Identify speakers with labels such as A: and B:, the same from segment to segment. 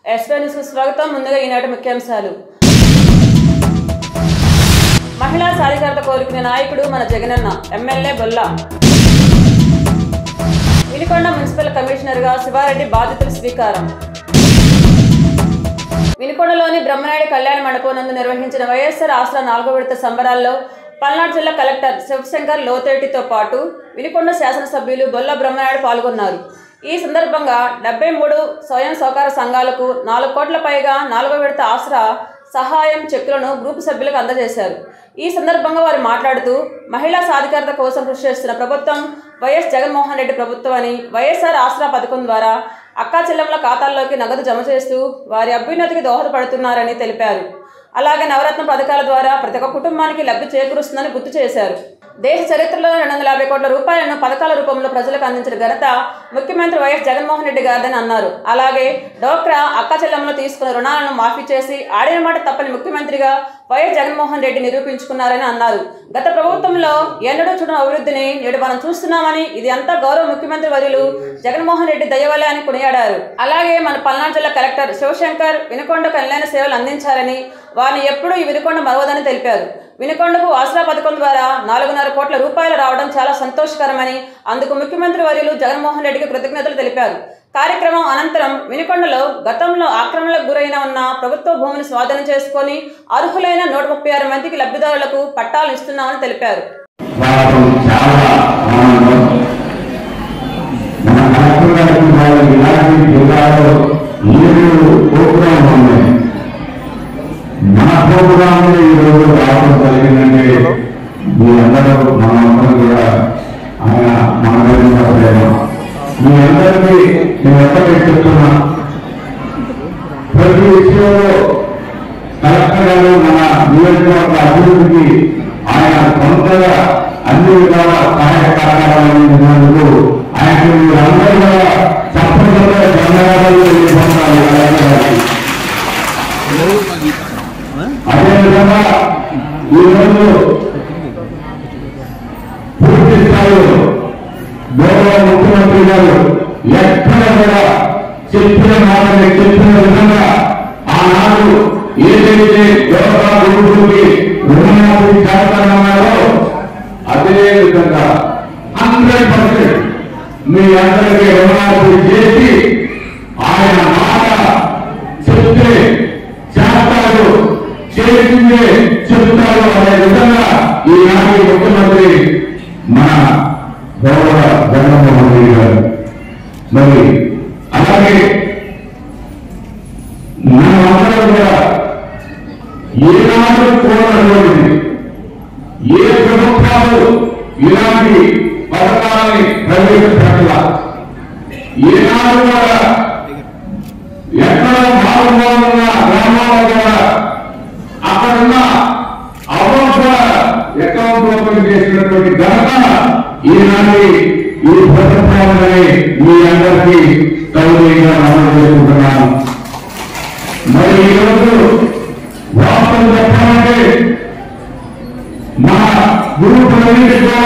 A: SY న్యూస్కు స్వాగతం ముందుగా ఈనాటి ముఖ్యాంశాలు మహిళా సాధికారత కోరుకునే నాయకుడు మన జగనన్న ఎమ్మెల్యే బొల్లా వినుకొండ మున్సిపల్ కమిషనర్గా శివారెడ్డి బాధ్యతలు స్వీకారం వినుకొండలోని బ్రహ్మనాయుడు కళ్యాణ మండపం నందు నిర్వహించిన వైఎస్ఆర్ ఆసరా నాలుగో విడత సంబరాల్లో పల్నాడు జిల్లా కలెక్టర్ శివశంకర్ లోతేటితో పాటు వినుకొండ శాసనసభ్యులు బొల్ల బ్రహ్మనాయుడు పాల్గొన్నారు ఈ సందర్భంగా డెబ్బై మూడు స్వయం సహకార సంఘాలకు నాలుగు కోట్ల పైగా నాలుగో విడత ఆసరా సహాయం చెక్కులను గ్రూపు సభ్యులకు అందజేశారు ఈ సందర్భంగా వారు మాట్లాడుతూ మహిళా సాధికారత కోసం కృషి చేస్తున్న ప్రభుత్వం వైఎస్ జగన్మోహన్ రెడ్డి ప్రభుత్వం అని వైఎస్ఆర్ ఆసరా పథకం ద్వారా అక్కా చెల్లెమ్మల ఖాతాల్లోకి నగదు జమ చేస్తూ వారి అభ్యున్నతికి దోహదపడుతున్నారని తెలిపారు అలాగే నవరత్న పథకాల ద్వారా ప్రతి ఒక్క కుటుంబానికి లబ్ధి చేకూరుస్తుందని గుర్తు చేశారు దేశ చరిత్రలో రెండు వందల యాభై కోట్ల రూపాయలను పథకాల రూపంలో ప్రజలకు అందించిన ఘనత ముఖ్యమంత్రి వైఎస్ జగన్మోహన్ రెడ్డి గారిదని అన్నారు అలాగే డోక్రా అక్క చెల్లెమ్మలు తీసుకున్న రుణాలను మాఫీ చేసి ఆడిన మాట తప్పని ముఖ్యమంత్రిగా వైఎస్ జగన్మోహన్ రెడ్డి నిరూపించుకున్నారని అన్నారు గత ప్రభుత్వంలో ఎన్నడూ చూడని అభివృద్ధిని నేడు మనం చూస్తున్నామని ఇది అంతా గౌరవ ముఖ్యమంత్రి వర్యులు జగన్మోహన్ రెడ్డి దయవలే అని కొనియాడారు అలాగే మన పల్నాడు జిల్లా కలెక్టర్ శివశంకర్ వినుకొండ కళ్యాణ సేవలు అందించారని వారిని ఎప్పుడూ ఈ వినుకొండ మరవదని తెలిపారు వినుకొండకు ఆసరా పథకం ద్వారా నాలుగున్నర కోట్ల రూపాయలు రావడం చాలా సంతోషకరమని అందుకు ముఖ్యమంత్రి వర్యులు జగన్మోహన్ రెడ్డికి కృతజ్ఞతలు తెలిపారు కార్యక్రమం అనంతరం వినుకొండలో గతంలో ఆక్రమణలకు గురైన ఉన్న ప్రభుత్వ భూమిని స్వాధీనం చేసుకొని అర్హులైన నూట ముప్పై ఆరు మందికి లబ్ధిదారులకు పట్టాలు ఇస్తున్నామని తెలిపారు
B: వారు చాలా ఆనందం మన కలెక్టర్ గారికి వాళ్ళు ఇలాంటి జిల్లాలో ఏడు ప్రోగ్రాం ఉన్నాయి మన ప్రోగ్రామ్ ఈ రోజు రావడం జరిగిందంటే మీ అందరూ మనందరం కూడా ఆయన మన మీద ప్రేమ మీ అందరికీ నేను ఎక్కడికి చెప్తున్నా ప్రతి విషయంలో కలెక్టర్ గారు మన నియోజకవర్గ అభివృద్ధికి ఆయన సొంతగా అన్ని విధాల సహాయ సహకారాలు అందించినందుకు ఆయనకు మీరందరూ కూడా తప్పనిసరిగా ధన్యవాదాలు తెలియజేస్తున్నారు కలెక్టర్ గారికి. అదేవిధంగా ఈరోజు పూర్తి స్థాయిలో గౌరవ ముఖ్యమంత్రి గారు ఎక్కడ కూడా చెప్పిన మాటని చెప్పిన విధంగా ఆనాడు ఏదైతే గౌరవ గురువుకి రుణమాఫీ చేస్తానన్నారో అదే విధంగా హండ్రెడ్ పర్సెంట్ మీ అందరికీ రుణమాఫీ చేసి ఆయన మాట చెప్తే చేస్తాడు చేసిందే చెప్తాడు అనే విధంగా ఈనాటి ముఖ్యమంత్రి మన గౌరవ జగన్మోహన్ రెడ్డి గారు మరి అలాగే మనమందరం కూడా ఏనాడు కోరనటువంటిది ఏ ప్రభుత్వాలు ఇలాంటి పథకాలని ప్రవేశపెట్టాల ఏనాడు కూడా ఎక్కడ మారుమూలన్న గ్రామాల్లో కూడా అక్కడున్న అవ్వ అకౌంట్ ఓపెన్ చేసినటువంటి ఘనత ఈనాటి ఈ ప్రభుత్వాలని మీ అందరికీ సౌకర్యంగా అమలు చేసుకుంటున్నాను మరి ఈరోజు వాస్తవం చెప్పాలంటే మా గ్రూపులన్నిటి కూడా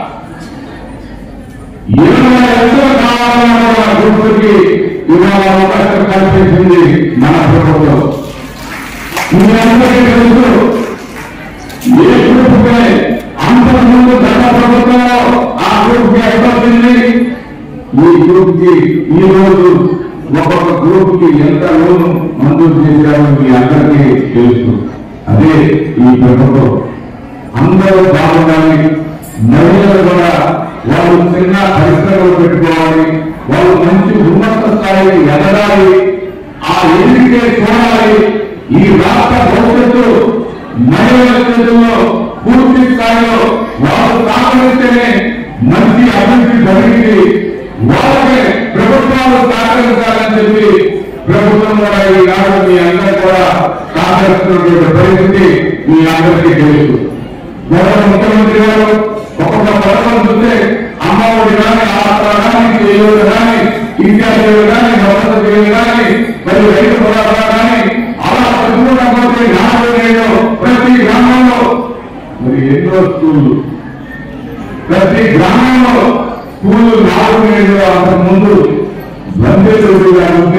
B: ఇరవై లక్షలు కావాలన్న కూడా గ్రూపులకి ఇవాళ అవకాశం కల్పించింది మన ప్రభుత్వం మీ అందరికీ తెలుసు ఏ గ్రూపుపై అంతకుముందు గత ప్రభుత్వంలో ఆ గ్రూప్ కి ఎక్కడుంది ఈ గ్రూప్ కి ఈ రోజు ఒక్కొక్క గ్రూప్ కి ఎంత లోన్ మంజూరు చేశారో మీ అందరికీ తెలుసు అదే ఈ ప్రభుత్వం అందరూ బాగుండాలి మహిళలు కూడా వాళ్ళు చిన్న పరిశ్రమలు పెట్టుకోవాలి వాళ్ళు మంచి ఉన్నత స్థాయికి ఎదగాలి ఆ ఎదిగితే చూడాలి ఈ రాష్ట్ర భవిష్యత్తు మహిళల చేతుల్లో పూర్తి స్థాయిలో వాళ్ళు సహకరిస్తేనే మంచి అభివృద్ధి జరిగింది వాళ్ళకే ప్రభుత్వాలు సహకరించాలని చెప్పి ప్రభుత్వం కూడా ఈనాడు మీ అందరూ కూడా సహకరిస్తున్నటువంటి పరిస్థితి మీ అందరికీ తెలుసు గౌరవ ముఖ్యమంత్రి గారు ఒక్కొక్క పథకం చూస్తే అమ్మఒడి కానీ ఆసరా కానీ చేయూరు కానీ విద్యార్థులు కానీ భద్రత చేయులు కానీ మరి రైతు పొలాలు కానీ అలా పెట్టుకున్నటువంటి నాలుగు నేను ప్రతి గ్రామంలో మరి ఎన్నో స్కూళ్ళు ప్రతి గ్రామంలో స్కూల్ నాలుగు నేడు అంతకు ముందు బందేరుగా ఉంటే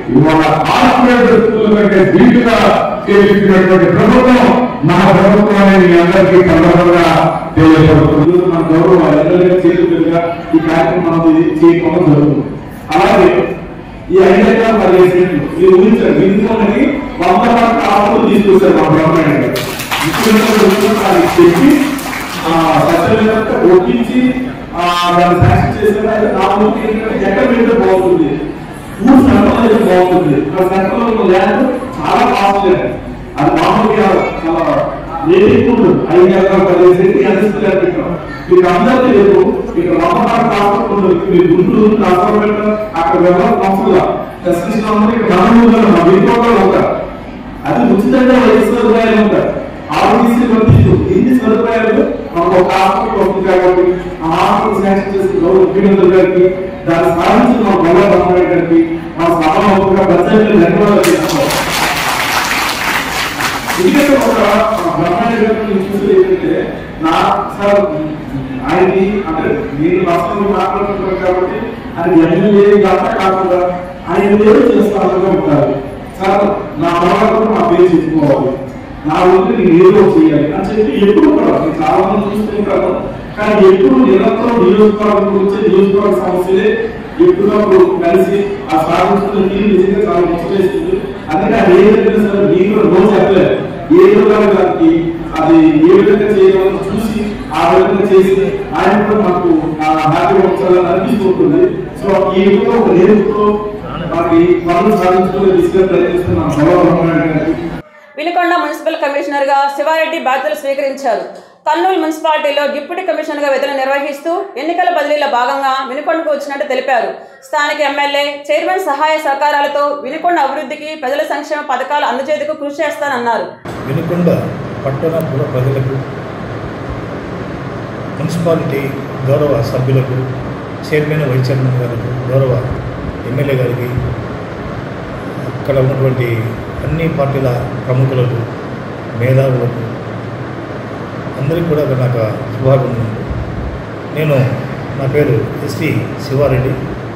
B: ఇవాళ కార్పొరేట్ స్కూల్ కంటే ధీటుగా చేపించినటువంటి ప్రభుత్వం మన ప్రభుత్వం అనేది మీ అందరికీ సందర్భంగా తెలియజేస్తుంది
C: ఈరోజు మన గౌరవ ఎమ్మెల్యే చేతులుగా ఈ కార్యక్రమం అనేది చేయకుండా జరుగుతుంది అలాగే ఈ ఐదు ఎకరాల పదిహేను సెంట్లు మీరు ఊహించండి ఇంట్లోని వంద పక్క ఆకులు తీసుకొచ్చారు మా బ్రహ్మాండ గారు ముఖ్యమంత్రి చెప్పి సత్యవేత్త ఒప్పించి ఆ, దాన్ని శాంక్షన్ చేసిన నా ఊరికి ఏంటంటే ఎక్కడ పెడితే బాగుంటుంది ఊరు సెంటర్ అయితే బాగుంటుంది ఇక్కడ సెంటర్ లో ల్యాండ్ చాలా కాస్ట్ అది మామూలుగా చాలా రేటింగ్ ఉంటుంది ఐదు ఎకరాల పదిహేను సెంట్లు ఎంత ఇస్తున్నారు పెట్టాం మీకు అందరికీ లేదు ఇక్కడ నమ్మకాలు కాకుండా మీరు గుంటూరు కాకపోతే అక్కడ వెళ్ళాలి అవసరంగా ప్రశ్నించిన ఇక్కడ నమ్మకం మా ఇంట్లో ఉంటారు అది ఉచితంగా ఐదు సదుపాయాలు ఉంటాయి ఆర్టీసీ వర్తిస్తూ ఎన్ని సదుపాయాలు మనకు ఒక హాస్పిటల్ వస్తుంది కాబట్టి ఆ హాస్పిటల్ శాంక్షన్ చేసిన గౌరవ ముఖ్యమంత్రి గారికి దాన్ని సాధించిన మా గొల్ల రామారావు గారికి మా సభాముఖంగా ప్రజలకు ధన్యవాదాలు చేస్తున్నాం ఎందుకంటే ఒక బ్రహ్మాండ గారిని చూసి ఏంటంటే నా సార్ ఆయనకి అంటే నేను రాష్ట్రంలో మాట్లాడుతున్నాను కాబట్టి ఆయన ఎమ్మెల్యే కాక కాకుండా ఆయన ఏదో చేస్తానుగా ఉంటారు సార్ నా అలవాటు నా పేరు చెప్పుకోవాలి నా ఊరికి నేను ఏదో చేయాలి అని చెప్పి ఎప్పుడు కూడా నేను చాలా మంది చూస్తుంటాను కానీ ఎప్పుడు నిరంతరం నియోజకవర్గం గురించి నియోజకవర్గ సమస్యలే ఎప్పుడప్పుడు కలిసి ఆ సాధించుకున్న తీరు నిజంగా చాలా ముచ్చటేస్తుంది అందుకే అది ఏ విధంగా సరే నేను కూడా రోజు చెప్పలేదు ఏ విధంగా దానికి అది ఏ విధంగా చేయాలో చూసి ఆ విధంగా చేసి ఆయన కూడా మాకు హ్యాపీగా ఉంచాలని అనిపిస్తుంటుంది సో ఈ విధంగా ఒక నేర్పుతో మనకి పనులు సాధించుకునే దిశగా ప్రయత్నిస్తున్న మన సభ గారికి
A: వినుకొండ మున్సిపల్ కమిషనర్ గా శివారెడ్డి బాధ్యతలు స్వీకరించారు కర్నూలు మున్సిపాలిటీలో డిప్యూటీ కమిషనర్ గా విధులు నిర్వహిస్తూ ఎన్నికల బదిలీలో భాగంగా వినుకొండకు వచ్చినట్టు తెలిపారు స్థానిక ఎమ్మెల్యే చైర్మన్ సహాయ సహకారాలతో వినుకొండ అభివృద్ధికి ప్రజల సంక్షేమ పథకాలు అందజేందుకు కృషి చేస్తానన్నారు
D: వినుకొండ పట్టణ పుర ప్రజలకు మున్సిపాలిటీ గౌరవ సభ్యులకు చైర్మన్ వైస్ చైర్మన్ గారికి గౌరవ ఎమ్మెల్యే గారికి అక్కడ ఉన్నటువంటి అన్ని పార్టీల ప్రముఖులకు మేధావులకు అందరికీ కూడా నాకు శుభాభినందనలు నేను నా పేరు ఎస్టి శివారెడ్డి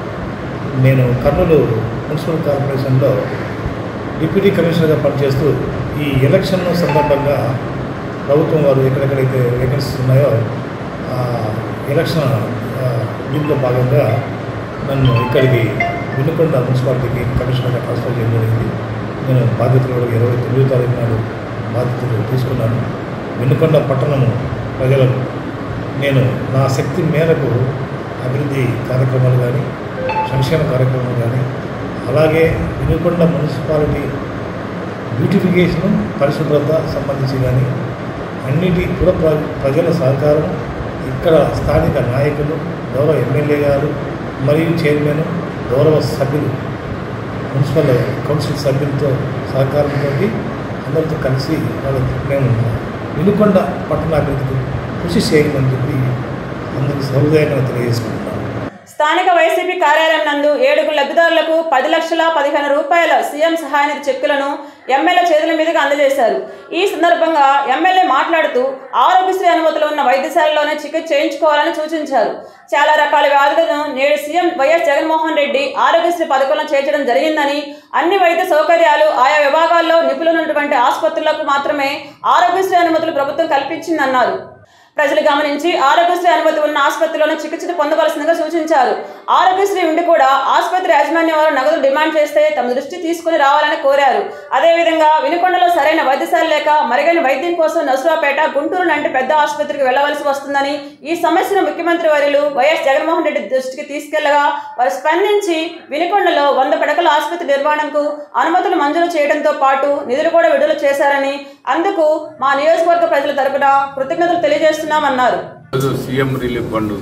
D: నేను కర్నూలు మున్సిపల్ కార్పొరేషన్లో డిప్యూటీ కమిషనర్గా పనిచేస్తూ ఈ ఎలక్షన్ సందర్భంగా ప్రభుత్వం వారు ఎక్కడెక్కడైతే వేకెన్సీస్ ఉన్నాయో ఆ ఎలక్షన్ ఆ, దీంట్లో భాగంగా నన్ను ఇక్కడికి వినుకొండ మున్సిపాలిటీకి కమిషనర్గా ట్రాన్స్ఫర్ చేయడం జరిగింది నేను బాధ్యతలు కూడా ఇరవై తొమ్మిదో తారీఖు నాడు బాధ్యతలు తీసుకున్నాను వినుకొండ పట్టణము ప్రజలకు నేను నా శక్తి మేరకు అభివృద్ధి కార్యక్రమాలు కానీ సంక్షేమ కార్యక్రమాలు కానీ అలాగే వినుకొండ మున్సిపాలిటీ బ్యూటిఫికేషన్ పరిశుభ్రత సంబంధించి కానీ అన్నిటి కూడా ప్ర ప్రజల సహకారం ఇక్కడ స్థానిక నాయకులు గౌరవ ఎమ్మెల్యే గారు మరియు చైర్మన్ గౌరవ సభ్యులు మున్సిపల్ కౌన్సిల్ సభ్యులతో సహకారంతో అందరితో కలిసి వాళ్ళకి మేము వినుకొండ పట్టణాభివృద్ధికి కృషి చేయమని చెప్పి అందరికీ సౌదయంగా తెలియజేసుకుంటున్నాను
A: స్థానిక వైసీపీ కార్యాలయం నందు ఏడుగురు లబ్ధిదారులకు పది లక్షల పదిహేను రూపాయల సీఎం సహాయనిధి చెక్కులను ఎమ్మెల్యే చేతుల మీదుగా అందజేశారు ఈ సందర్భంగా ఎమ్మెల్యే మాట్లాడుతూ ఆరోగ్యశ్రీ అనుమతులు ఉన్న వైద్యశాలలోనే చికిత్స చేయించుకోవాలని సూచించారు చాలా రకాల వ్యాధులను నేడు సీఎం వైఎస్ జగన్మోహన్ రెడ్డి ఆరోగ్యశ్రీ పథకంలో చేర్చడం జరిగిందని అన్ని వైద్య సౌకర్యాలు ఆయా విభాగాల్లో నిపుణులున్నటువంటి ఆసుపత్రులకు మాత్రమే ఆరోగ్యశ్రీ అనుమతులు ప్రభుత్వం కల్పించిందన్నారు ప్రజలు గమనించి ఆరోగ్యశ్రీ అనుమతి ఉన్న ఆసుపత్రిలోనే చికిత్స పొందవలసిందిగా సూచించారు ఆరోగ్యశ్రీ ఉండి కూడా ఆసుపత్రి యాజమాన్యం వారు నగదు డిమాండ్ చేస్తే తమ దృష్టి తీసుకుని రావాలని కోరారు అదేవిధంగా వినుకొండలో సరైన వైద్యశాల లేక మరుగైన వైద్యం కోసం నసురాపేట గుంటూరు లాంటి పెద్ద ఆసుపత్రికి వెళ్లవలసి వస్తుందని ఈ సమస్యను ముఖ్యమంత్రి వర్యులు వైఎస్ జగన్మోహన్ రెడ్డి దృష్టికి తీసుకెళ్లగా వారు స్పందించి వినుకొండలో వంద పడకల ఆసుపత్రి నిర్మాణంకు అనుమతులు మంజూరు చేయడంతో పాటు నిధులు కూడా విడుదల చేశారని అందుకు మా నియోజకవర్గ ప్రజల తరపున కృతజ్ఞతలు తెలియజేస్తున్నామన్నారు
E: ఈరోజు సీఎం రిలీఫ్ ఫండ్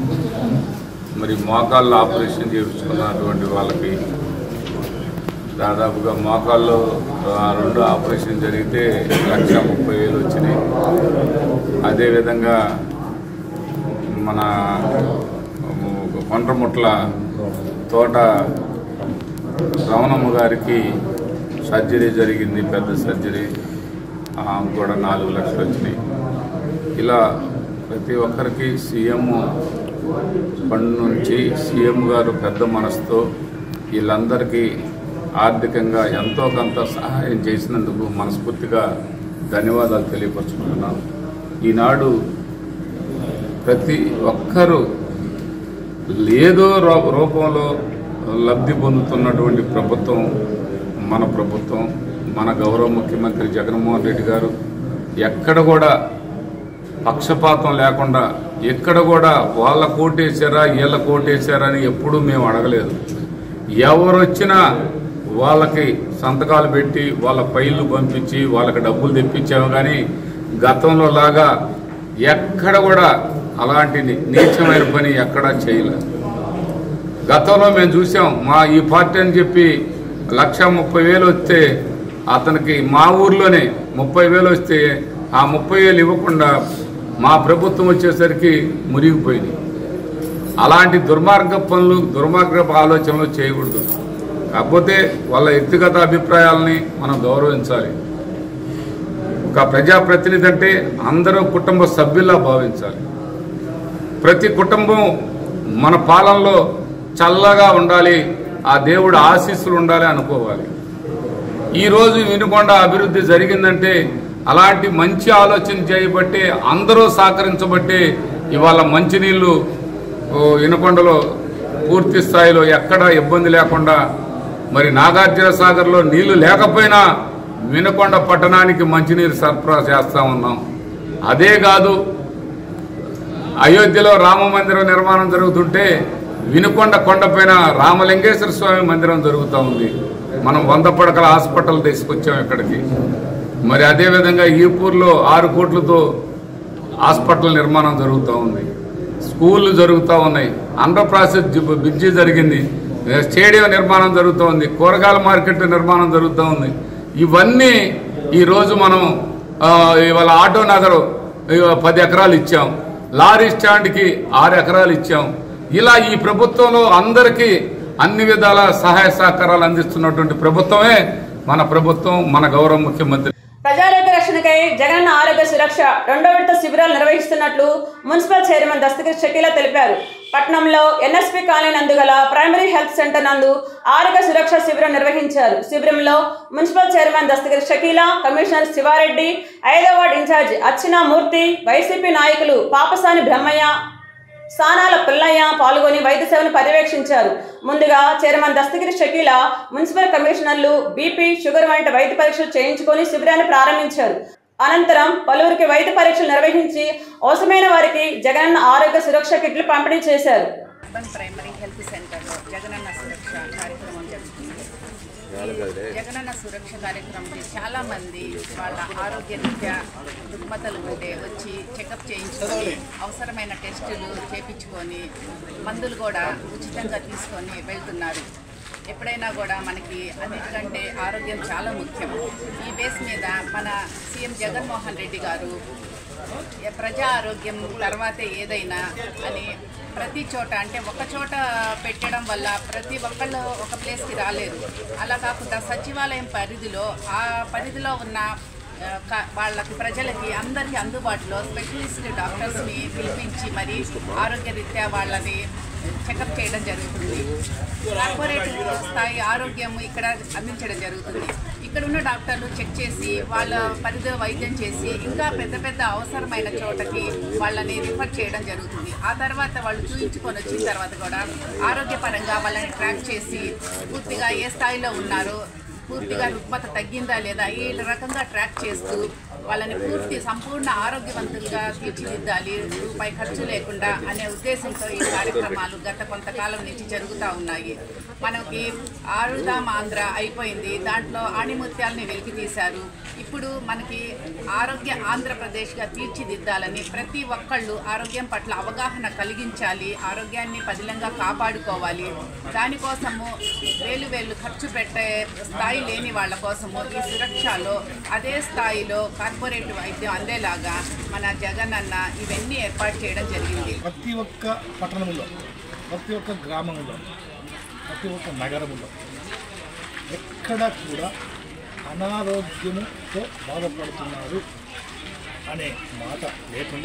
E: మరి మోకాళ్ళు ఆపరేషన్ చేయించుకున్నటువంటి వాళ్ళకి దాదాపుగా మోకాల్లో ఆ, రెండు ఆపరేషన్ జరిగితే లక్ష ముప్పై వేలు వచ్చినాయి అదేవిధంగా మన కొండ్రముట్ల తోట రమణమ్మ గారికి సర్జరీ జరిగింది పెద్ద సర్జరీ ఆమెకు కూడా నాలుగు లక్షలు వచ్చినాయి ఇలా ప్రతి ఒక్కరికి సీఎం ఫండ్ నుంచి సీఎం గారు పెద్ద మనసుతో వీళ్ళందరికీ ఆర్థికంగా ఎంతో కొంత సహాయం చేసినందుకు మనస్ఫూర్తిగా ధన్యవాదాలు తెలియపరుచుకుంటున్నాం ఈనాడు ప్రతి ఒక్కరూ లేదో రూ- రూపంలో లబ్ధి పొందుతున్నటువంటి ప్రభుత్వం మన ప్రభుత్వం మన గౌరవ ముఖ్యమంత్రి జగన్మోహన్ రెడ్డి గారు ఎక్కడ కూడా పక్షపాతం లేకుండా ఎక్కడ కూడా వాళ్ళ కోటేశారా వీళ్ళ కోటేశారా అని ఎప్పుడూ మేము అడగలేదు ఎవరు వచ్చినా వాళ్ళకి సంతకాలు పెట్టి వాళ్ళ ఫైళ్ళు పంపించి వాళ్ళకి డబ్బులు తెప్పించాము కానీ గతంలో లాగా ఎక్కడ కూడా అలాంటి ని- నీచమైన పని ఎక్కడా చేయలేదు గతంలో మేము చూసాం మా ఈ పార్టీ అని చెప్పి లక్ష ముప్పై వేలు వస్తే అతనికి మా ఊర్లోనే ముప్పై వేలు వస్తే ఆ ముప్పై వేలు ఇవ్వకుండా మా ప్రభుత్వం వచ్చేసరికి మురిగిపోయింది అలాంటి దుర్మార్గ పనులు దుర్మార్గపు ఆలోచనలు చేయకూడదు కాకపోతే వాళ్ళ వ్యక్తిగత అభిప్రాయాలని మనం గౌరవించాలి ఒక ప్రజాప్రతినిధి అంటే అందరూ కుటుంబ సభ్యుల్లా భావించాలి ప్రతి కుటుంబం మన పాలనలో చల్లగా ఉండాలి ఆ దేవుడు ఆశీస్సులు ఉండాలి అనుకోవాలి ఈరోజు వినుకొండ అభివృద్ధి జరిగిందంటే అలాంటి మంచి ఆలోచన చేయబట్టే అందరూ సహకరించబట్టే ఇవాళ మంచినీళ్లు ఓ, వినుకొండలో పూర్తి స్థాయిలో ఎక్కడ ఇబ్బంది లేకుండా మరి నాగార్జున సాగర్లో నీళ్లు లేకపోయినా వినుకొండ పట్టణానికి మంచినీరు సరఫరా చేస్తా ఉన్నాం అదే కాదు అయోధ్యలో రామ మందిరం నిర్మాణం జరుగుతుంటే వినుకొండ కొండపైన రామలింగేశ్వర స్వామి మందిరం జరుగుతూ ఉంది మనం వంద పడకల హాస్పిటల్ తీసుకొచ్చాం ఇక్కడికి మరి అదేవిధంగా ఈపూర్లో ఆరు కోట్లతో హాస్పిటల్ నిర్మాణం జరుగుతూ ఉంది స్కూళ్ళు జరుగుతూ ఉన్నాయి అండర్ ప్రాసెస్ జి- బ్రిడ్జి జరిగింది స్టేడియం నిర్మాణం జరుగుతూ ఉంది కూరగాయల మార్కెట్ నిర్మాణం జరుగుతూ ఉంది ఇవన్నీ ఈరోజు మనం ఆ, ఇవాళ ఆటో నగరు ఇవాళ పది ఎకరాలు ఇచ్చాం లారీ స్టాండ్కి ఆరు ఎకరాలు ఇచ్చాం ఇలా ఈ ప్రభుత్వంలో అందరికీ అన్ని విధాల సహాయ సహకారాలు అందిస్తున్నటువంటి ప్రభుత్వమే మన ప్రభుత్వం మన గౌరవ ముఖ్యమంత్రి
A: ప్రజారోగ్య రక్షణకై జగనన్న ఆరోగ్య సురక్ష రెండో విడత శిబిరాలు నిర్వహిస్తున్నట్లు మున్సిపల్ చైర్మన్ దస్తగిరి షకీలా తెలిపారు పట్నంలో ఎన్ఎస్పి కాలనీ నందు గల ప్రైమరీ హెల్త్ సెంటర్ నందు ఆరోగ్య సురక్ష శిబిరం నిర్వహించారు శిబిరంలో municipal chairman Dastagiri Shakila commissioner Sivareddy ఐదో ward in charge Archana Murthy YCP నాయకులు పాపసాని బ్రహ్మయ్య సానాల పుల్లయ్య పాల్గొని వైద్య సేవను పర్యవేక్షించారు ముందుగా చైర్మన్ దస్తగిరి షకీల మున్సిపల్ కమిషనర్లు బీపీ షుగర్ వంటి వైద్య పరీక్షలు చేయించుకొని శిబిరాన్ని ప్రారంభించారు అనంతరం పలువురికి వైద్య పరీక్షలు నిర్వహించి అవసరమైన వారికి జగనన్న ఆరోగ్య సురక్ష కిట్లు పంపిణీ చేశారు
F: అర్బన్ ప్రైమరీ హెల్త్ సెంటర్లో జగనన్న సురక్ష కార్యక్రమం జరుగుతుంది ఈ జగనన్న సురక్ష కార్యక్రమంకి చాలా మంది వాళ్ళ ఆరోగ్య రీత్యా రుగ్మతలు ఉంటే వచ్చి చెకప్ చేయించుకొని అవసరమైన టెస్టులు చేయించుకొని మందులు కూడా ఉచితంగా తీసుకొని వెళ్తున్నారు ఎప్పుడైనా కూడా మనకి అన్నిటికంటే ఆరోగ్యం చాలా ముఖ్యం ఈ బేస్ మీద మన సీఎం జగన్మోహన్ రెడ్డి గారు ప్రజా ఆరోగ్యం తర్వాతే ఏదైనా అని ప్రతి చోట అంటే ఒక చోట పెట్టడం వల్ల ప్రతి ఒక్కళ్ళు ఒక ప్లేస్కి రాలేరు అలా కాకుండా సచివాలయం పరిధిలో ఆ పరిధిలో ఉన్న ఆ, క- వాళ్ళకి ప్రజలకి అందరికీ అందుబాటులో స్పెషలిస్ట్ డాక్టర్స్ని పిలిపించి మరి ఆరోగ్య రీత్యా వాళ్ళని చెకప్ చేయడం జరుగుతుంది కార్పొరేట్ స్థాయి ఆరోగ్యం ఇక్కడ అందించడం జరుగుతుంది ఇక్కడ ఉన్న డాక్టర్లు చెక్ చేసి వాళ్ళ పరిధిలో వైద్యం చేసి ఇంకా పెద్ద పెద్ద అవసరమైన చోటకి వాళ్ళని రిఫర్ చేయడం జరుగుతుంది ఆ తర్వాత వాళ్ళు చూయించుకొని వచ్చిన తర్వాత కూడా ఆరోగ్యపరంగా వాళ్ళని ట్రాక్ చేసి పూర్తిగా ఏ స్థాయిలో ఉన్నారో పూర్తిగా రుగ్మత తగ్గిందా లేదా ఈ రకంగా ట్రాక్ చేస్తూ వాళ్ళని పూర్తి సంపూర్ణ ఆరోగ్యవంతులుగా తీర్చిదిద్దాలి రూపాయి ఖర్చు లేకుండా అనే ఉద్దేశంతో ఈ కార్యక్రమాలు గత కొంతకాలం నుంచి జరుగుతూ ఉన్నాయి మనకి ఆరుదాం ఆంధ్ర అయిపోయింది దాంట్లో ఆణిముత్యాలని వెలికి తీశారు ఇప్పుడు మనకి ఆరోగ్య ఆంధ్రప్రదేశ్గా తీర్చిదిద్దాలని ప్రతి ఒక్కళ్ళు ఆరోగ్యం పట్ల అవగాహన కలిగించాలి ఆరోగ్యాన్ని పదిలంగా కాపాడుకోవాలి దానికోసము వేలు వేలు ఖర్చు పెట్టే స్థాయి లేని వాళ్ళ కోసము ఈ సురక్షలో అదే స్థాయిలో కార్పొరేట్ వైద్యం అందేలాగా మన జగన్ అన్న ఇవన్నీ ఏర్పాటు చేయడం జరిగింది
D: ప్రతి ఒక్క పట్టణంలో ప్రతి ఒక్క గ్రామంలో ప్రతి ఒక్క నగరంలో ఎక్కడ కూడా అనారోగ్యముతో బాధపడుతున్నారు అనే మాట లేకుండా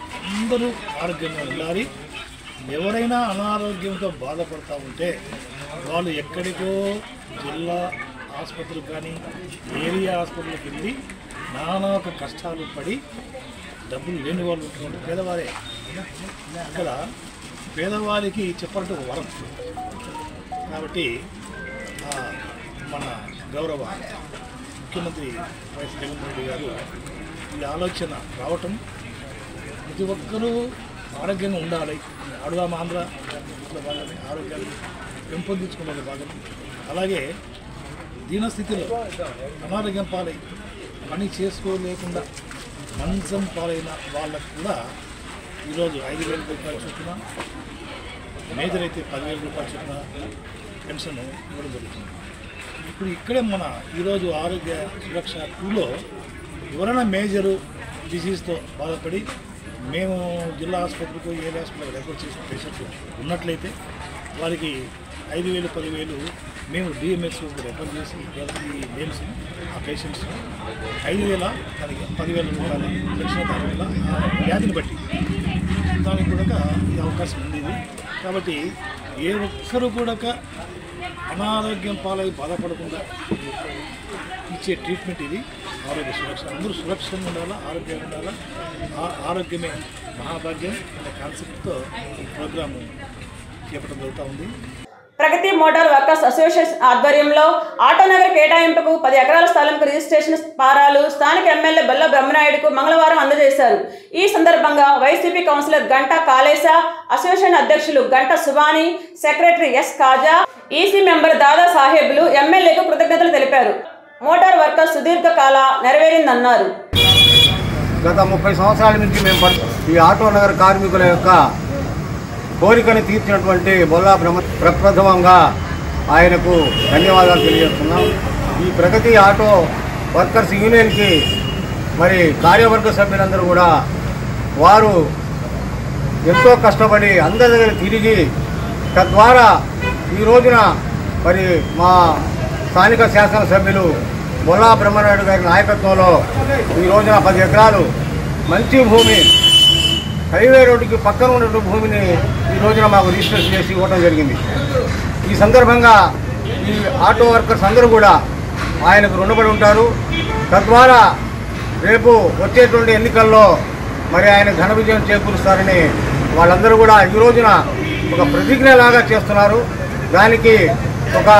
D: అందరూ ఆరోగ్యంగా ఉండాలి ఎవరైనా అనారోగ్యంతో బాధపడతా ఉంటే వాళ్ళు ఎక్కడికో జిల్లా ఆసుపత్రులు కానీ ఏరియా ఆసుపత్రులకు వెళ్ళి నానా ఒక కష్టాలు పడి డబ్బులు లేని వాళ్ళు ఉన్నటువంటి పేదవారే ఇక్కడ పేదవారికి చెప్పాలంటే ఒక వరం కాబట్టి ఆ, మన గౌరవ ముఖ్యమంత్రి వైఎస్ జగన్మోహన్ రెడ్డి గారు ఈ ఆలోచన రావటం ప్రతి ఒక్కరూ ఆరోగ్యంగా ఉండాలి ఆడుదాం ఆంధ్ర ఇంట్లో భాగమే ఆరోగ్యాన్ని పెంపొందించుకునేది భాగం అలాగే దీనస్థితిలో అనారోగ్యం పాలై పని చేసుకోలేకుండా మంచం పాలైన వాళ్ళకు కూడా ఈరోజు ఐదు వేల రూపాయలు చొప్పున మేజర్ అయితే పదివేల రూపాయలు చొప్పున పెన్షన్ ఇవ్వడం జరుగుతుంది ఇప్పుడు ఇక్కడే మన ఈరోజు ఆరోగ్య సురక్ష టూలో ఎవరైనా మేజరు డిసీజ్తో బాధపడి మేము జిల్లా ఆసుపత్రికి ఏరియా హాస్పిటల్ రెఫర్ చేసిన పేషెంట్లు ఉన్నట్లయితే వారికి ఐదు వేలు పదివేలు మేము డిఎంఎస్ రెఫర్ చేసి ఈ నేమ్స్ ఆ పేషెంట్స్ ఐదు వేల దానికి పదివేల రూపాయల లక్షల దాని వల్ల ఆ వ్యాధిని బట్టి దానికి కూడా ఈ అవకాశం ఉంది ఇది కాబట్టి ఏ ఒక్కరు కూడా అనారోగ్యం పాలై బాధపడకుండా ఇచ్చే ట్రీట్మెంట్ ఇది ఆరోగ్య సురక్ష అందరూ సురక్షంగా ఉండాలా ఆరోగ్యంగా ఉండాలా ఆ- ఆరోగ్యమే మహాభాగ్యం అనే కాన్సెప్ట్తో ఈ ప్రోగ్రాము చేపట్టడం జరుగుతూ ఉంది
A: ప్రగతి మోటార్ వర్కర్స్ అసోసియేషన్ ఆధ్వర్యంలో ఆటోనగర్ కేటాయింపుకు పది ఎకరాల స్థలంకు రిజిస్ట్రేషన్ పారాలు స్థానిక ఎమ్మెల్యే బల్ల బ్రహ్మనాయుడుకు మంగళవారం అందజేశారు ఈ సందర్భంగా YCP councillor Ganta Kalesha association అధ్యక్షులు Ganta Subani secretary S Kaja EC member Dada సాహెబ్లు ఎమ్మెల్యేకు కృతజ్ఞతలు తెలిపారు మోటార్ వర్కర్స్ సుదీర్ఘకాల నెరవేరిందన్నారు
G: గత ముప్పై సంవత్సరాల నుంచి మేము పడు ఈ ఆటో నగర్ కార్మికుల యొక్క కోరికను తీర్చినటువంటి బొల్లా బ్రహ్మ ప్రప్రథమంగా ఆయనకు ధన్యవాదాలు తెలియజేస్తున్నాం ఈ ప్రగతి ఆటో వర్కర్స్ యూనియన్కి మరి కార్యవర్గ సభ్యులందరూ కూడా వారు ఎంతో కష్టపడి అందరి దగ్గర తిరిగి తద్వారా ఈ రోజున మరి మా స్థానిక శాసనసభ్యులు బొల్లా బ్రహ్మనాయుడు గారి నాయకత్వంలో ఈ రోజున పది ఎకరాలు మంచి భూమి హైవే రోడ్డుకి పక్కన ఉన్నటువంటి భూమిని ఈ రోజున మాకు రిజిస్టర్ చేసి ఇవ్వడం జరిగింది ఈ సందర్భంగా ఈ ఆటో వర్కర్స్ అందరూ కూడా ఆయనకు రుణపడి ఉంటారు తద్వారా రేపు వచ్చేటువంటి ఎన్నికల్లో మరి ఆయన ఘన విజయం చేకూరుస్తారని వాళ్ళందరూ కూడా ఈ రోజున ఒక ప్రతిజ్ఞలాగా చేస్తున్నారు దానికి ఒక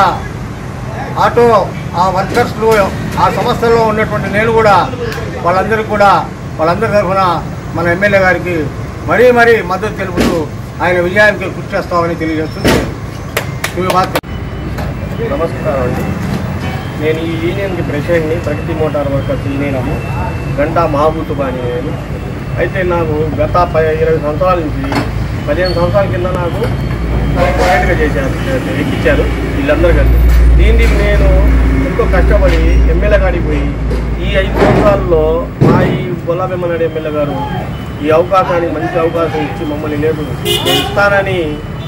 G: ఆటో ఆ వర్కర్స్లో ఆ సంస్థల్లో ఉన్నటువంటి నేను కూడా వాళ్ళందరికీ కూడా వాళ్ళందరి తరఫున మన ఎమ్మెల్యే గారికి మరీ మరీ మద్దతు తెలుపుతూ ఆయన విజయానికి కృషి చేస్తామని తెలియజేస్తుంది ఇవి మాత్రం
H: నమస్కారం అండి నేను ఈ యూనియన్కి ప్రెసిడెంట్ని Pragati motor workers union Ganta Mahabutubani నేను అయితే నాకు గత ప ఇరవై సంవత్సరాల నుంచి పదిహేను సంవత్సరాల కింద నాకు ప్రైవేట్గా చేశారు ఎక్కించారు వీళ్ళందరూ కలిసి దీనికి నేను ఎంతో కష్టపడి ఎమ్మెల్యే గారికి పోయి ఈ ఐదు సంవత్సరాల్లో మా ఈ గొల్లాబెమ్మనాడు ఎమ్మెల్యే గారు ఈ అవకాశాన్ని మంచి అవకాశం ఇచ్చి మమ్మల్ని లేదు నేను ఇస్తానని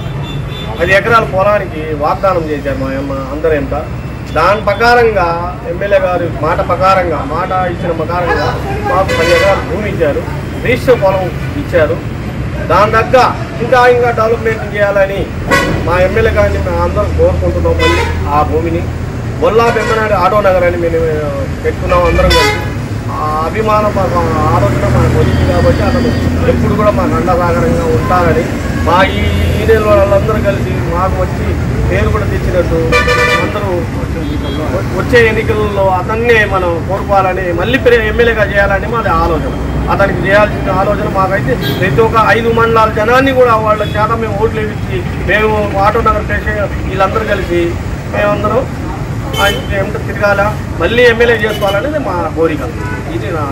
H: పది ఎకరాల పొలానికి వాగ్దానం చేశారు మా అమ్మ అందరూ ఎంత దాని ప్రకారంగా ఎమ్మెల్యే గారు మాట ప్రకారంగా మాట ఇచ్చిన ప్రకారంగా మాకు పది ఎకరాలు భూమి ఇచ్చారు రిజిస్టర్ పొలం ఇచ్చారు దాని తగ్గ ఇంకా ఇంకా డెవలప్మెంట్ చేయాలని మా ఎమ్మెల్యే గారిని మేము అందరం కోరుకుంటున్నాం మళ్ళీ ఆ భూమిని బొల్లా బెమ్మనాడు ఆటో నగర్ అని మేము పెట్టుకున్నాం అందరం కలిసి ఆ అభిమానం మాకు ఆ ఆలోచన మనకు వచ్చింది కాబట్టి అతను ఎప్పుడు కూడా మా నండసాగరంగా ఉంటారని మా ఈ యూనియన్ వాళ్ళందరూ కలిసి మాకు వచ్చి పేరు కూడా తెచ్చినట్టు అందరూ వచ్చే ఎన్నికల్లో అతన్నే మనం కోరుకోవాలని మళ్ళీ పెరి- ఎమ్మెల్యేగా చేయాలని మాది ఆలోచన అతనికి చేయాల్సిన ఆలోచన మాకైతే ప్రతి ఒక్క ఐదు మండలాల జనాన్ని కూడా వాళ్ళ చేత మేము ఓట్లు వేయించి మేము ఆటో నగర్ స్టేషన్ వీళ్ళందరూ కలిసి మేమందరం ఆయన ఏమిటో తిరగాల మళ్ళీ ఎమ్మెల్యే చేసుకోవాలనేది మా కోరిక ఇది నా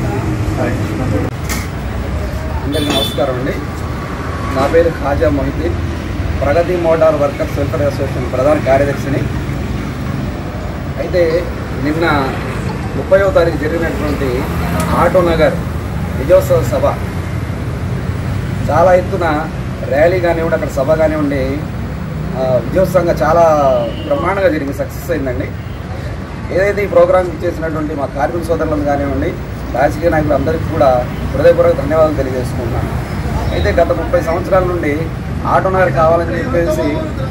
I: అందరికీ నమస్కారం అండి నా పేరు Khaja Mohiddin Pragati motor workers welfare association ప్రధాన కార్యదర్శిని అయితే నిన్న ముప్పైవ తారీఖు జరిగినటువంటి ఆటో నగర్ విజయోత్సవ సభ చాలా ఎత్తున ర్యాలీ కానివ్వండి అక్కడ సభ కానివ్వండి ఆ, విజయోత్సవంగా చాలా బ్రహ్మాండంగా జరిగింది సక్సెస్ అయిందండి ఏదైతే ఈ ప్రోగ్రాం చేసినటువంటి మా కార్మిక సోదరులను కానివ్వండి రాజకీయ నాయకులు అందరికీ కూడా హృదయపూర్వక ధన్యవాదాలు తెలియజేసుకుంటున్నాను అయితే గత ముప్పై సంవత్సరాల నుండి ఆటో నగర్ కావాలని చెప్పేసి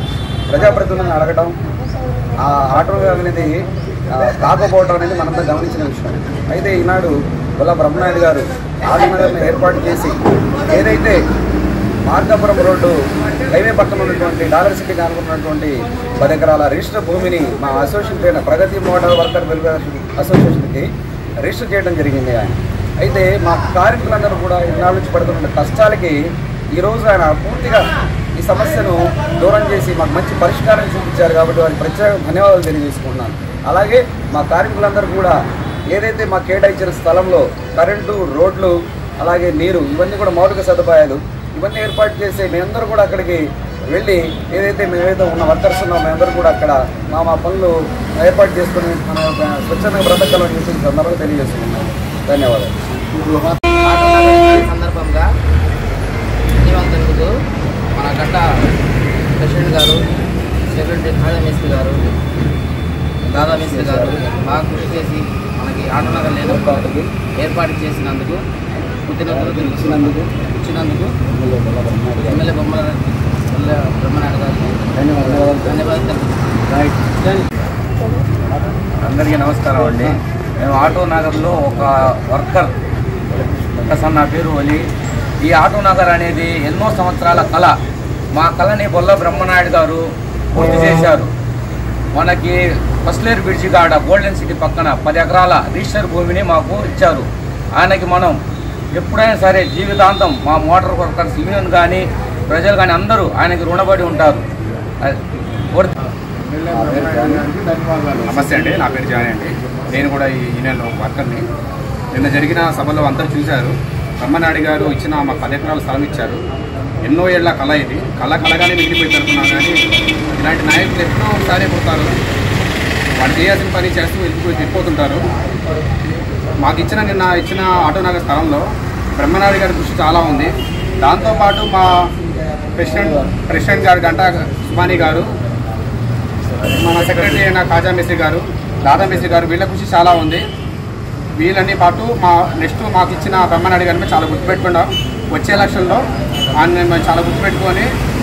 I: ప్రజాప్రతినిధులను అడగడం ఆ ఆటో అనేది ఆ, కాకపోవడం అనేది మనంతా గమనించిన విషయం అయితే ఈనాడు బొల్ల బ్రహ్మనాయుడు గారు ఆదినగర్ను ఏర్పాటు చేసి ఏదైతే మార్కాపురం రోడ్డు హైవే పక్కన ఉన్నటువంటి డాలర్ సిటీకి అనుకున్నటువంటి పది ఎకరాల రిజిస్టర్ భూమిని మా అసోసియేషన్ అయిన ప్రగతి మోడల్ వర్కర్ వెల్ఫేర్ అసోసియేషన్కి రిజిస్టర్ చేయడం జరిగింది ఆయన అయితే మా కార్మికులందరూ కూడా ఇన్నాళ్ళ నుంచి పడుతున్న కష్టాలకి ఈరోజు ఆయన పూర్తిగా ఈ సమస్యను దూరం చేసి మాకు మంచి పరిష్కారం చూపించారు కాబట్టి వారికి ప్రత్యేక ధన్యవాదాలు తెలియజేసుకుంటున్నాను అలాగే మా కార్మికులందరూ కూడా ఏదైతే మా కేటాయించిన స్థలంలో కరెంటు రోడ్లు అలాగే నీరు ఇవన్నీ కూడా మౌలిక సదుపాయాలు ఇవన్నీ ఏర్పాటు చేసి మేమందరూ కూడా అక్కడికి వెళ్ళి ఏదైతే మేమైతే ఉన్న వర్కర్స్ ఉన్నామో మేమందరూ కూడా అక్కడ మా మా పనులు ఏర్పాటు చేసుకుని మన ఒక స్వచ్ఛంద బ్రతకాలని చేసిన సందర్భంగా తెలియజేస్తున్నాం ధన్యవాదాలు
J: సందర్భంగా ధన్యవాదాలు తెలుపుతూ మన గట్ట ప్రెసిడెంట్ గారు సెక్రటరీ ఖాజా మేస్త్రి గారు దాదా మేస్త్రి గారు బాగా కృషి చేసి మనకి ఆటనగర్ లేని ఏర్పాటు చేసినందుకు కృతజ్ఞతలు ఇచ్చినందుకు ఇచ్చినందుకు ఎమ్మెల్యే బొమ్మల బొల్ల బ్రహ్మనాయుడు గారికి ధన్యవాదాలు ధన్యవాదాలు
K: అందరికీ నమస్కారం అండి మేము ఆటో నగర్లో ఒక వర్కర్ అసలు నా పేరు ఒలి ఈ ఆటో నగర్ అనేది ఎన్నో సంవత్సరాల కళ మా కళని బొల్ల బ్రహ్మనాయుడు గారు పూర్తి చేశారు మనకి ఫస్ట్లేర్ బ్రిడ్జి కాడ గోల్డెన్ సిటీ పక్కన పది ఎకరాల రిజిస్టర్ భూమిని మాకు ఇచ్చారు ఆయనకి మనం ఎప్పుడైనా సరే జీవితాంతం మా మోటార్ వర్కర్స్ యూనియన్ కానీ ప్రజలు కానీ అందరూ ఆయనకి రుణపడి ఉంటారు అది కోరి-
L: నమస్తే అండి నా పేరు జానీ అండి నేను కూడా ఈ యూనియన్లో వర్కర్ని నిన్న జరిగిన సభలో అందరూ చూశారు బ్రహ్మనాయుడు గారు ఇచ్చిన మా పది ఎకరాల స్థలం ఇచ్చారు ఎన్నో ఏళ్ల కళ ఇది కళ కళగానే మిగిలిపోయింది అనుకున్నాను కానీ ఇలాంటి నాయకులు ఎప్పుడో ఒకసారి పుడతారు వాళ్ళు చేయాల్సిన పని చేస్తూ వెళ్ళిపోయి వెళ్ళిపోతుంటారు మాకు ఇచ్చిన నిన్న ఇచ్చిన ఆటోనగర్ స్థలంలో బ్రహ్మనాయుడు గారి కృషి చాలా ఉంది దాంతోపాటు మా ప్రెసిడెంట్ ప్రెసిడెంట్ గారు గంటా సుమాని గారు మన సెక్రటరీ అయిన కాజా మిస్త్రి గారు దాదా మిస్త్రి గారు వీళ్ళ కృషి చాలా ఉంది వీళ్ళని పాటు మా నెక్స్ట్ మాకు ఇచ్చిన బ్రహ్మనాయుడు గారిని మేము చాలా గుర్తుపెట్టుకున్నాం వచ్చే ఎలక్షన్లో ఆయన మేము చాలా గుర్తుపెట్టుకొని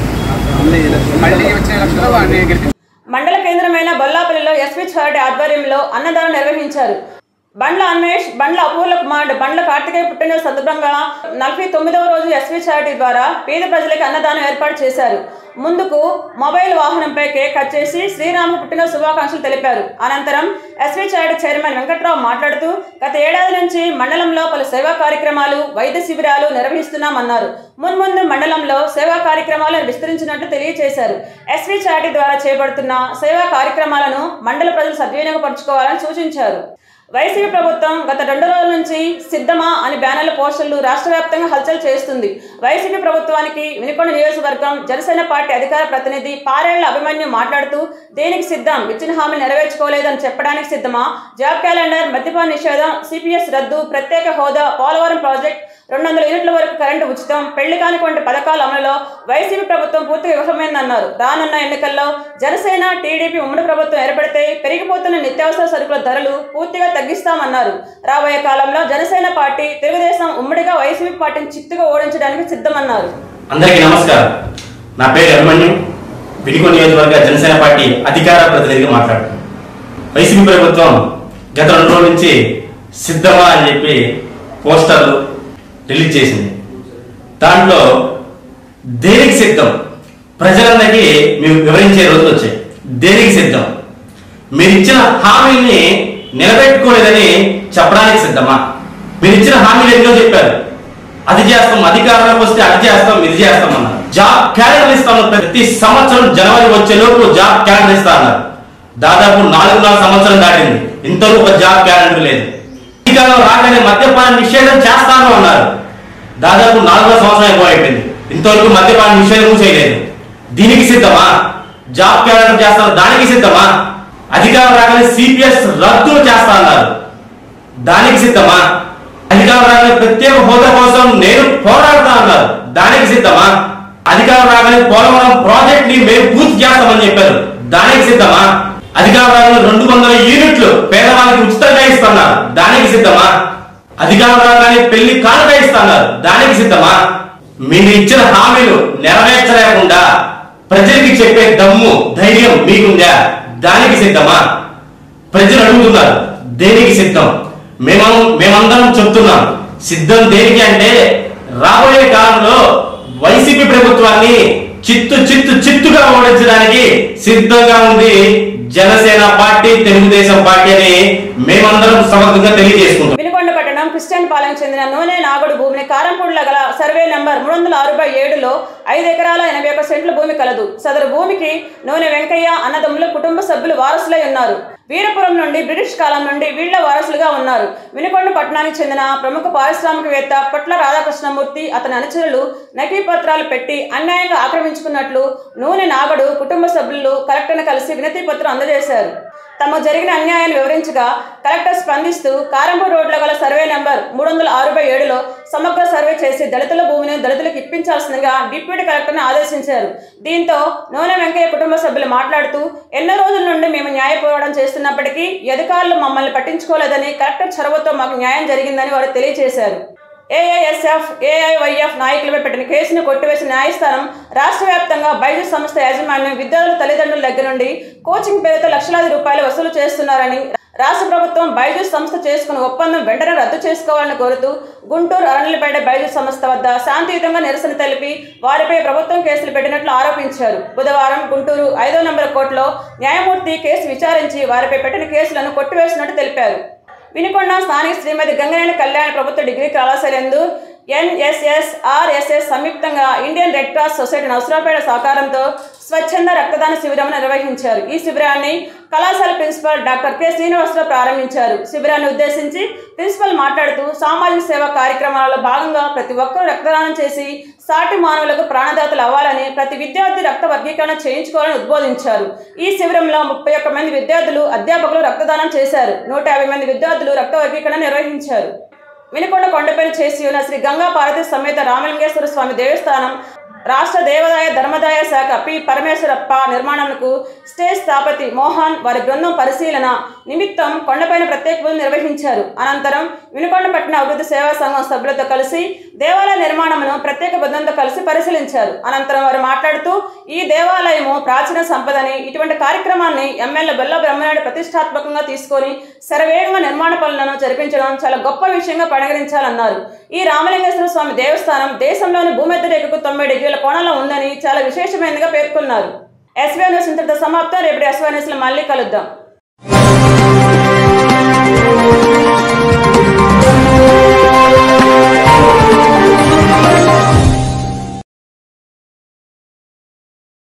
L: మళ్ళీ వచ్చే ఎలక్షన్లో ఆయన గెలిపి
A: మండల కేంద్రమైన బొల్లాపల్లిలో ఎస్వి చారిటీ ఆధ్వర్యంలో అన్నదానం నిర్వహించారు బండ్ల అన్వేష్ బండ్ల అపూర్ల కుమార్ బండ్ల కార్తికేయ పుట్టినరోజు సందర్భంగా నలభై తొమ్మిదవ రోజు ఎస్వి చారిటీ ద్వారా పేద ప్రజలకు అన్నదానం ఏర్పాటు చేశారు ముందుకు మొబైల్ వాహనంపై కేక్ కట్ చేసి శ్రీరామ పుట్టినరోజు శుభాకాంక్షలు తెలిపారు అనంతరం ఎస్వి చారిటీ చైర్మన్ వెంకట్రావు మాట్లాడుతూ గత ఏడాది నుంచి మండలంలో పలు సేవా కార్యక్రమాలు వైద్య శిబిరాలు నిర్వహిస్తున్నామన్నారు మున్ముందు మండలంలో సేవా కార్యక్రమాలను విస్తరించినట్లు తెలియజేశారు ఎస్వి చారిటీ ద్వారా చేపడుతున్న సేవా కార్యక్రమాలను మండల ప్రజలు సద్వినియోగపరచుకోవాలని సూచించారు వైసీపీ ప్రభుత్వం గత రెండు రోజుల నుంచి సిద్ధమా అని బ్యానర్ల పోస్టర్లు రాష్ట్ర వ్యాప్తంగా హల్చల్ చేస్తుంది వైసీపీ ప్రభుత్వానికి వినుకొండ నియోజకవర్గం జనసేన పార్టీ అధికార ప్రతినిధి పారేళ్ల అభిమన్యు మాట్లాడుతూ దేనికి సిద్ధం ఇచ్చిన హామీలు నెరవేర్చుకోలేదని చెప్పడానికి సిద్ధమా జాబ్ క్యాలెండర్ మద్యపాన నిషేధం సిపిఎస్ రద్దు ప్రత్యేక హోదా పోలవరం ప్రాజెక్ట్ రెండు వందల యూనిట్ల వరకు కరెంటు ఉచితం పెళ్లి కాని వంటి పథకాల అమలులో వైసీపీ ప్రభుత్వం పూర్తిగా విఫలమైందన్నారు రానున్న ఎన్నికల్లో జనసేన టీడీపీ ఉమ్మడి ప్రభుత్వం ఏర్పడితే పెరిగిపోతున్న నిత్యావసర సరుకుల ధరలు పూర్తిగా తగ్గిస్తామన్నారు రాబోయే కాలంలో జనసేన పార్టీ తెలుగుదేశం ఉమ్మడిగా వైసీపీ పార్టీని చిత్తుగా ఓడించడానికి సిద్ధమన్నారు
M: అందరికీ నమస్కారం నా పేరు అభిమన్యు విడికో నియోజకవర్గ జనసేన పార్టీ అధికార ప్రతినిధిగా మాట్లాడుతున్నాను వైసీపీ ప్రభుత్వం గత రెండు రోజుల నుంచి సిద్ధమా అని చెప్పి పోస్టర్లు రిలీజ్ చేసింది దాంట్లో దేనికి సిద్ధం ప్రజలందరికీ మేము వివరించే రోజులు వచ్చాయి దేనికి సిద్ధం మీరు ఇచ్చిన హామీని నిలబెట్టుకోలేదని చెప్పడానికి సిద్ధమా మీరు ఇచ్చిన హామీలు ఎన్నో చెప్పారు అది చేస్తాం అధికారంలోకి వస్తే అది చేస్తాం ఇది చేస్తాం అన్నారు జాబ్ క్యాలెండర్ ఇస్తాం ప్రతి సంవత్సరం జనవరి వచ్చే లోపు జాబ్ క్యాలెండర్ ఇస్తా అన్నారు దాదాపు నాలుగున్నర సంవత్సరం దాటింది ఇంతవరకు ఒక జాబ్ క్యాలెండర్ లేదు అధికారంలో రాగానే మద్యపాన నిషేధం చేస్తాను అన్నారు దాదాపు నాలుగో సంవత్సరం అయిపోయింది ఇంతవరకు మద్యపాన నిషేధం చేయలేదు దీనికి సిద్ధమా జాబ్ క్యాలెండర్ చేస్తాను దానికి సిద్ధమా అధికారం రాగానే సిపిఎస్ రద్దు చేస్తా అన్నారు దానికి సిద్ధమా అధికారం రాగానే ప్రత్యేక హోదా కోసం నేను పోరాడుతా అన్నారు దానికి సిద్ధమా అధికారం రాగానే పోలవరం ప్రాజెక్ట్ ని మేము పూర్తి చేస్తామని చెప్పారు దానికి సిద్ధమా అధికారం రాగానే రెండు వందల యూనిట్లు పేదవాళ్ళకి ఉచితంగా ఇస్తున్నారు దానికి సిద్ధమా అధికారం రాగానే పెళ్లి కానుక ఇస్తున్నారు దానికి సిద్ధమా మీరు ఇచ్చిన హామీలు నెరవేర్చలేకుండా ప్రజలకి చెప్పే దమ్ము ధైర్యం మీకుందా దానికి సిద్ధమా ప్రజలు అడుగుతున్నారు దేనికి సిద్ధం మేము మేమందరం చెప్తున్నాం సిద్ధం దేనికి అంటే రాబోయే కాలంలో వైసీపీ ప్రభుత్వాన్ని చిత్తు చిత్తు చిత్తుగా ఓడించడానికి సిద్ధంగా ఉంది జనసేన పార్టీ తెలుగుదేశం పార్టీ అని మేమందరం సమర్థంగా తెలియజేసుకుంటాం
A: వినుకొండ పట్టణం క్రిస్టియన్ పాలెం చెందిన నూనె నాగుడు భూమిని కారంపూడిలో గల సర్వే నంబర్ మూడు వందల అరవై ఏడులో ఐదు ఎకరాల ఎనభై ఒక సెంట్ల భూమి కలదు సదరు భూమికి నూనె వెంకయ్య అన్నదమ్ములు కుటుంబ సభ్యులు వారసులై ఉన్నారు వీరపురం నుండి బ్రిటిష్ కాలం నుండి వీళ్ళ వారసులుగా ఉన్నారు వినుకొండ పట్టణానికి చెందిన ప్రముఖ పారిశ్రామికవేత్త పొట్ల రాధాకృష్ణమూర్తి అతని అనుచరులు నకీ పత్రాలు పెట్టి అన్యాయంగా ఆక్రమించుకున్నట్లు నూనె నాగడు కుటుంబ సభ్యులు కలెక్టర్ను కలిసి వినతి పత్రం అందజేశారు తమకు జరిగిన అన్యాయాన్ని వివరించగా కలెక్టర్ స్పందిస్తూ కారంపూర్ రోడ్లో గల సర్వే నెంబర్ మూడు వందల అరవై ఏడులో సమగ్ర సర్వే చేసి దళితుల భూమిని దళితులకు ఇప్పించాల్సిందిగా డిప్యూటీ కలెక్టర్ని ఆదేశించారు దీంతో నూనె వెంకయ్య కుటుంబ సభ్యులు మాట్లాడుతూ ఎన్నో రోజుల నుండి మేము న్యాయ పోరాటం చేస్తున్నప్పటికీ ఈ అధికారులు మమ్మల్ని పట్టించుకోలేదని కలెక్టర్ చొరవతో మాకు న్యాయం జరిగిందని వారు తెలియజేశారు ఏఐఎస్ఎఫ్ ఏఐవైఎఫ్ నాయకులపై పెట్టిన కేసును కొట్టివేసిన న్యాయస్థానం రాష్ట్ర వ్యాప్తంగా బైజూస్ సంస్థ యాజమాన్యం విద్యార్థుల తల్లిదండ్రుల దగ్గర నుండి కోచింగ్ పేరుతో లక్షలాది రూపాయలు వసూలు చేస్తున్నారని రాష్ట్ర ప్రభుత్వం బైజూస్ సంస్థ చేసుకున్న ఒప్పందం వెంటనే రద్దు చేసుకోవాలని కోరుతూ గుంటూరు అరణ్యపేట బైజూస్ సంస్థ వద్ద శాంతియుతంగా నిరసన తెలిపి వారిపై ప్రభుత్వం కేసులు పెట్టినట్లు ఆరోపించారు బుధవారం గుంటూరు ఐదో నంబర్ కోర్టులో న్యాయమూర్తి కేసు విచారించి వారిపై పెట్టిన కేసులను కొట్టివేసినట్టు తెలిపారు వినుకొండ స్థానిక శ్రీమతి గంగనేని కళ్యాణ ప్రభుత్వ డిగ్రీ కళాశాల యందు ఎన్ఎస్ఎస్ ఆర్ఎస్ఎస్ సంయుక్తంగా Indian red cross society Navasarapeta సహకారంతో స్వచ్ఛంద రక్తదాన శిబిరం నిర్వహించారు ఈ శిబిరాన్ని కళాశాల ప్రిన్సిపల్ డాక్టర్ కె శ్రీనివాసరావు ప్రారంభించారు శిబిరాన్ని ఉద్దేశించి ప్రిన్సిపల్ మాట్లాడుతూ సామాజిక సేవా కార్యక్రమాలలో భాగంగా ప్రతి ఒక్కరూ రక్తదానం చేసి సాటి మానవులకు ప్రాణదాతలు అవ్వాలని ప్రతి విద్యార్థి రక్త వర్గీకరణ చేయించుకోవాలని ఉద్బోధించారు ఈ శిబిరంలో ముప్పై ఒక్క మంది విద్యార్థులు అధ్యాపకులు రక్తదానం చేశారు నూట యాభై మంది విద్యార్థులు రక్త వర్గీకరణ నిర్వహించారు వినుకొండ కొండపైన చేసి ఉన్న శ్రీ గంగా పార్వతి సమేత రామలింగేశ్వర స్వామి దేవస్థానం రాష్ట్ర దేవాదాయ ధర్మదాయ శాఖ పి పరమేశ్వరప్ప నిర్మాణంకు స్టేజ్ స్థాపతి మోహన్ వారి బృందం పరిశీలన నిమిత్తం కొండపైన ప్రత్యేక పూజలు నిర్వహించారు అనంతరం వినుకొండపట్నం అభివృద్ధి సేవా సంఘం సభ్యులతో కలిసి దేవాలయ నిర్మాణమును ప్రత్యేక బృందంతో కలిసి పరిశీలించారు అనంతరం వారు మాట్లాడుతూ ఈ దేవాలయము ప్రాచీన సంపదని ఇటువంటి కార్యక్రమాన్ని ఎమ్మెల్యే బెల్ల బ్రహ్మనాయుడు ప్రతిష్టాత్మకంగా తీసుకొని శరవేగంగా నిర్మాణ పనులను జరిపించడం చాలా గొప్ప విషయంగా పరిగణించాలన్నారు ఈ రామలింగేశ్వర స్వామి దేవస్థానం దేశంలోని భూమధ్య రేఖకు తొంభై డిగ్రీల కోణంలో ఉందని చాలా విశేషమైనదిగా పేర్కొన్నారు ఎస్వీ న్యూస్ ఇంతటితో సమాప్తం రేపటి ఎస్వీ న్యూస్లో మళ్ళీ కలుద్దాం